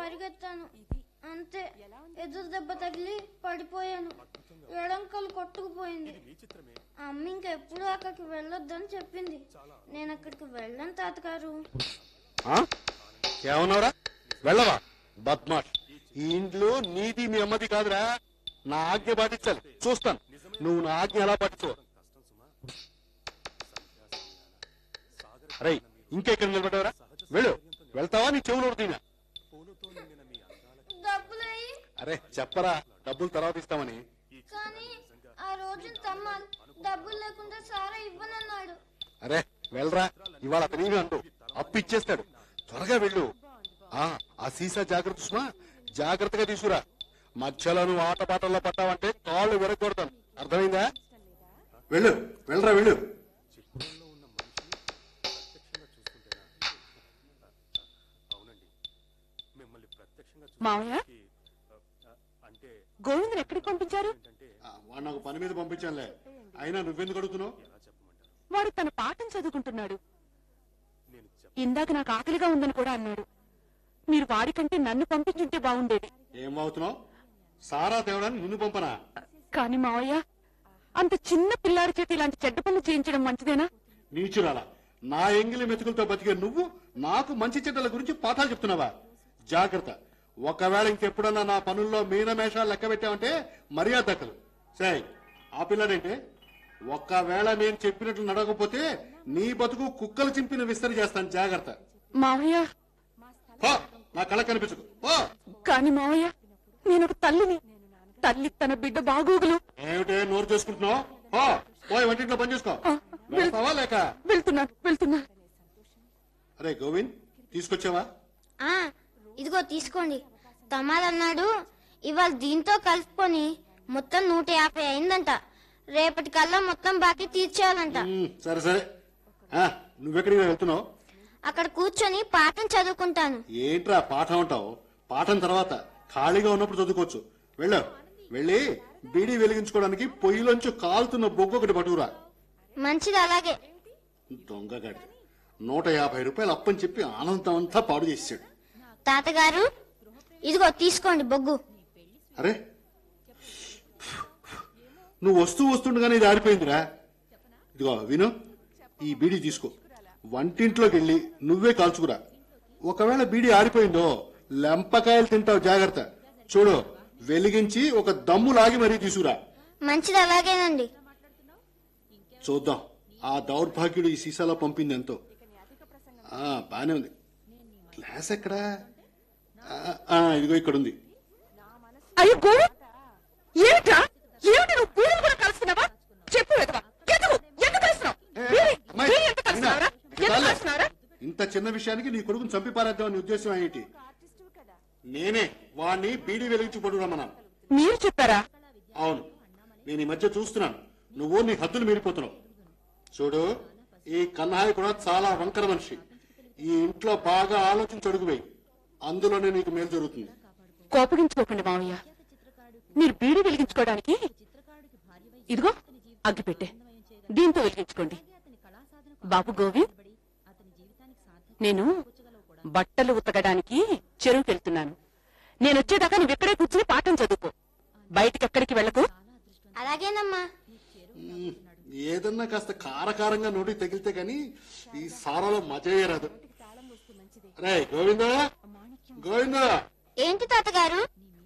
పరిగెత్తాను అంతే ఎదురు దెబ్బ తగిలి పడిపోయాను ఎడంకలు కొట్టుకుపోయింది అమ్మ ఇంకెప్పుడు అక్కడికి వెళ్ళొద్దని చెప్పింది నేను అక్కడికి వెళ్ళను తాతగారు ఆ? ఏమన్నావురా వెళ్ళవా బద్మాష్ ఈ ఇంట్లో నీది మీ అమ్మది కాదురా నా ఆజ్ఞ పాటించాలి చూస్తాను నువ్వు నా ఆజ్ఞ ఎలా పాటించవు అరే ఇంకెక్కడ నిలబడ్డావరా వెళ్ళు వెళ్తావా నీ చెవులు తినా డబ్బులయ్యి అరే చెప్పరా డబ్బులు తర్వాత ఇస్తామని కానీ ఆ రోజు తమ్మ డబ్బులు లేకుండా సారా ఇవ్వనన్నాడు అరే వెళ్ళరా ఇవాళ అతనేమి అంటూ అప్పు ఇచ్చేస్తాడు త్వరగా వెళ్ళు ఆ ఆ సీసా జాగ్రత్త సుమా జాగ్రత్తగా తీసుకురా మధ్యలో నువ్వు ఆట పాటల్లో పట్టావంటే కాళ్ళు విరగొడతాను అర్థమైందా వెళ్ళు వెళ్ళరా వెళ్ళు మావయ్య గోవిందన్ ఎక్కడికి పంపించారు ఆ, వాడు నాకు పని మీద పంపించానులే అయినా నువ్వెందుకు అడుగుతున్నావు వాడు తన పాఠం చదువుకుంటున్నాడు ఇందాక నాకు ఆకలిగా ఉందని కూడా అన్నాడు మీరు వాడికంటే నన్ను పంపించుంటే బాగుండేది ఏం అవుతున్నావు సారా తేవడానికి నిన్ను పంపనా కాని మావయ్య అంత చిన్న పిల్లాడి చేతి ఇలాంటి చెడ్డ పనులు చేయించడం మంచిదేనా నీచురాలా నా ఎంగిలి మెతుకులతో బతికే నువ్వు నాకు మంచి చెడ్డల గురించి పాఠాలు చెప్తున్నావా జాగ్రత్త ఒకవేళ ఇంకెప్పుడన్నా నా పనుల్లో మీనమేషాలు లెక్క పెట్టావంటే మర్యాద దక్కదు సరే ఆ పిల్లడంటే ఒకవేళ నేను చెప్పినట్లు నడవకపోతే నీ బతుకు కుక్కలు చింపిన విస్తరి చేస్తాను జాగ్రత్త మావయ్య పో, నా కళ కనిపించదు పో కాని మావయ్య నేను ఒక తల్లిని తల్లి తన బిడ్డ బాగోగులు ఏమిటే నోరు చేసుకుంటున్నావు పో, పోయి వంటింట్లో పని చేసుకో ఆ, వెళ్- వెళ్తావా లేక వెళ్తున్నాను వెళ్తున్నాను అరే గోవింద్ తీసుకొచ్చావా ఆ ఇదిగో తీసుకోండి తమాదన్నాడు ఇవాళ దీంతో కలుపుకొని మొత్తం నూట యాభై అయిందంట రేపటి కల్లా మొత్తం బాకీ తీర్చేయాలంట ఉమ్, సరే సరే ఆ, నువ్వెక్కడికి వెళ్తున్నావు అక్కడ కూర్చొని పాఠం చదువుకుంటాను ఏంట్రా పాఠం అంటావు పాఠం తర్వాత ఖాళీగా ఉన్నప్పుడు చదువుకోవచ్చు వెళ్ళు వెళ్ళి బీడీ వెలిగించుకోవడానికి పొయ్యిలోంచి కాలుతున్న బొగ్గు ఒకటి పట్టుకురా మంచిది అలాగే దొంగగాడి నూట యాభై రూపాయలు అప్పని చెప్పి ఆనందం అంతా పాడు చేసాడు తాతగారు ఇదిగో తీసుకోండి బొగ్గు అరే నువ్వు వస్తూ వస్తుండగానే ఇది ఆరిపోయిందిరా ఇదిగో విను ఈ బీడీ తీసుకో వంటింట్లోకి వెళ్ళి నువ్వే కాల్చుకురా ఒకవేళ బీడీ ఆరిపోయిందో లెంపకాయలు తింటావు జాగ్రత్త చూడు వెలిగించి ఒక దమ్ము లాగి మరీ తీసుకురా మంచిది అలాగేనండి చూద్దాం ఆ దౌర్భాగ్యుడు ఈ సీసాలో పంపింది ఎంతో ఆ, బానే ఉంది గ్లాస్ ఎక్కడా ఆ, ఆ, ఇదిగో ఇక్కడ ఉంది అయ్యో గోవింద్ ఏమిట్రా ఏమిటి నువ్వు బీడీలు కూడా కలుస్తున్నావా చెప్పు వెదవా ఎందుకు ఎందుకు కలుస్తున్నావు బీడీ అమ్మాయి, బీడీ ఎంత కలుస్తున్నావురా అయినా, ఎందుకు చాలే. కలుస్తున్నావురా ఇంత చిన్న విషయానికి నీ కొడుకుని చంపి పారేద్దామని ఉద్దేశం ఏంటి నేనే వాణ్ణి బీడీ వెలిగించి పడురమ్మన్నాను మీరు చెప్పారా అవును నేను ఈ మధ్య చూస్తున్నాను నువ్వు నీ హద్దులు మీరిపోతున్నావు చూడు ఈ కన్నహాయి కూడా చాలా వంకర మనిషి ఈ ఇంట్లో బాగా ఆలోచించి అడుగువేయి అందులోనే నీకు మేలు జరుగుతుంది కోపగించుకోకండి మావయ్య మీరు బీడీ వెలిగించుకోవడానికి ఇదిగో అగ్గి పెట్టే దీంతో వెలిగించుకోండి బాబు గోవింద్ నేను బట్టలు ఉతకడానికి చెరువుకి వెళ్తున్నాను నేను వచ్చేదాకా నువ్వు ఇక్కడే కూర్చుని పాఠం చదువుకో బయటికి ఎక్కడికి వెళ్ళకు అలాగేనమ్మా మ్, ఏదన్నా కాస్త కారకారంగా నోటికి తగిలితే గాని ఈ సారాలో మజయే రాదు రే గోవిందా గోవిందా ఏంటి తాతగారు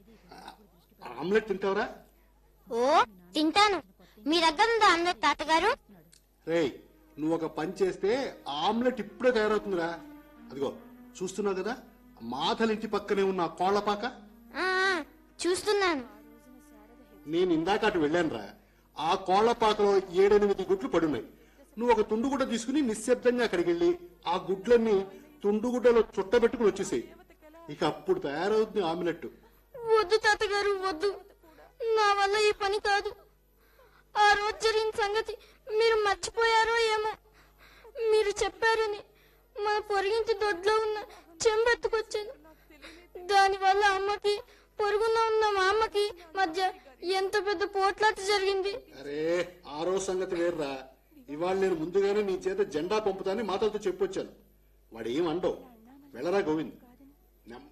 ఆమ్లెట్ తింటావరా ఓ తింటాను మీ దగ్గర ఉందా అందరు తాతగారు రేయ్ నువ్వు ఒక పని చేస్తే ఆమ్లెట్ ఇప్పుడే తయారవుతుందిరా అదిగో చూస్తున్నావు కదా మాధల ఇంటి పక్కనే ఉన్న ఆ కోళ్లపాక ఆ ఆ, చూస్తున్నాను నేను ఇందాక అటు వెళ్ళానురా ఆ కోళ్లపాకలో ఏడెనిమిది గుడ్లు పడున్నాయి నువ్వు ఒక తుండుగుడ్డ తీసుకుని నిశ్శబ్దంగా అక్కడికి వెళ్ళి ఆ గుడ్లన్నీ తుండుగుడ్డలో చుట్టబెట్టుకుని వచ్చేసాయి ఇక అప్పుడు తయారవుతుంది ఆమ్లెట్ వద్దు తాతగారు వద్దు నా వల్ల ఈ పని కాదు ఆ రోజు జరిగిన సంగతి మీరు మర్చిపోయారో ఏమో మీరు చెప్పారని మా పొరిగింటి దొడ్లో ఉన్న చెంబెత్తుకొచ్చాను దానివల్ల అమ్మకి పొరుగున ఉన్న మా అమ్మకి మధ్య ఎంత పెద్ద పోట్లాట జరిగింది అరే ఆ రోజు సంగతి వేర్రా ఇవాళ నేను ముందుగానే నీ చేత జెండా పంపుతానని మాటలతో చెప్పొచ్చాను వాడు ఏం అండవు వెళ్ళరా గోవింద్